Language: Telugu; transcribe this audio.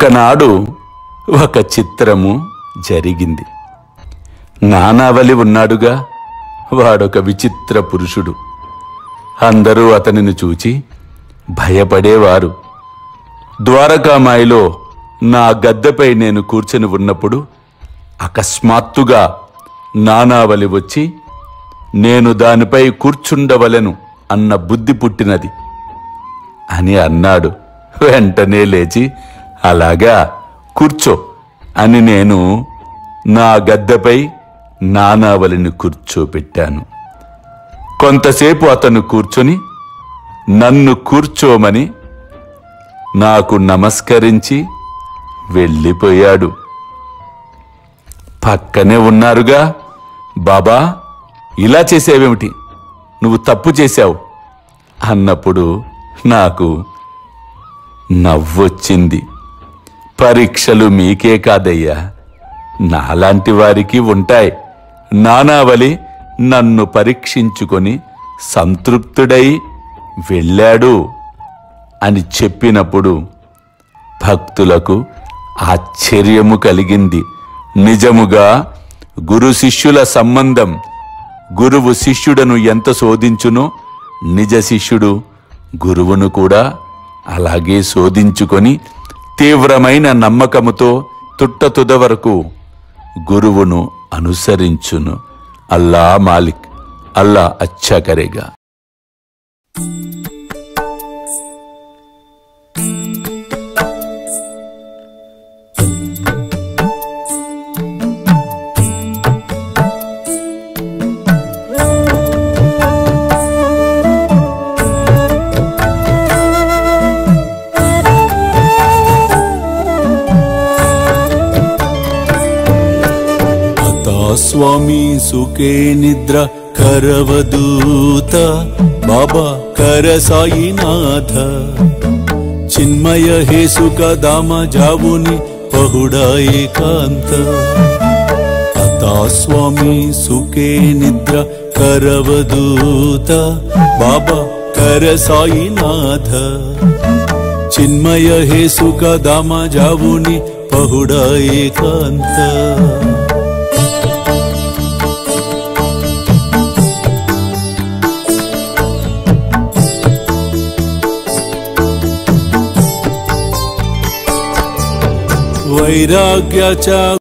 ఒకనాడు ఒక చిత్రము జరిగింది నానావలి ఉన్నాడుగా వాడొక విచిత్ర పురుషుడు అందరూ అతనిని చూచి భయపడేవారు ద్వారకామాయిలో నా గద్దెపై నేను కూర్చొని ఉన్నప్పుడు అకస్మాత్తుగా నానావలి వచ్చి నేను దానిపై కూర్చుండవలెను అన్న బుద్ధి పుట్టినది అని అన్నాడు వెంటనే లేచి అలాగా కూర్చో అని నేను నా గద్దెపై నానావలిని కూర్చోబెట్టాను కొంతసేపు అతను కూర్చొని నన్ను కూర్చోమని నాకు నమస్కరించి వెళ్ళిపోయాడు పక్కనే ఉన్నారుగా బాబా ఇలా చేసేవేమిటి నువ్వు తప్పు చేశావు అన్నప్పుడు నాకు నవ్వొచ్చింది పరీక్షలు మీకే కాదయ్యా నాలాంటి వారికి ఉంటాయి నానావలి నన్ను పరీక్షించుకొని సంతృప్తుడై వెళ్ళాడు అని చెప్పినప్పుడు భక్తులకు ఆశ్చర్యము కలిగింది నిజముగా గురు శిష్యుల సంబంధం గురువు శిష్యుడను ఎంత శోధించునో నిజ శిష్యుడు గురువును కూడా అలాగే శోధించుకొని తీవ్రమైన నమ్మకముతో తుట్టతుద వరకు గురువును అనుసరించును అల్లా మాలిక్ అల్లా అచ్చా కరేగా आता स्वामी सुखे निद्रा करवदूत बाबा कर साईनाथ चिन्मय हे सुख दाम जाऊनी पहुडा एकांत आता स्वामी सुखे निद्रा करवदूत बाबा कर साईनाथ चिन्मय हे सुख दाम जाऊनी पहुडा एकांत वैराग्याच्या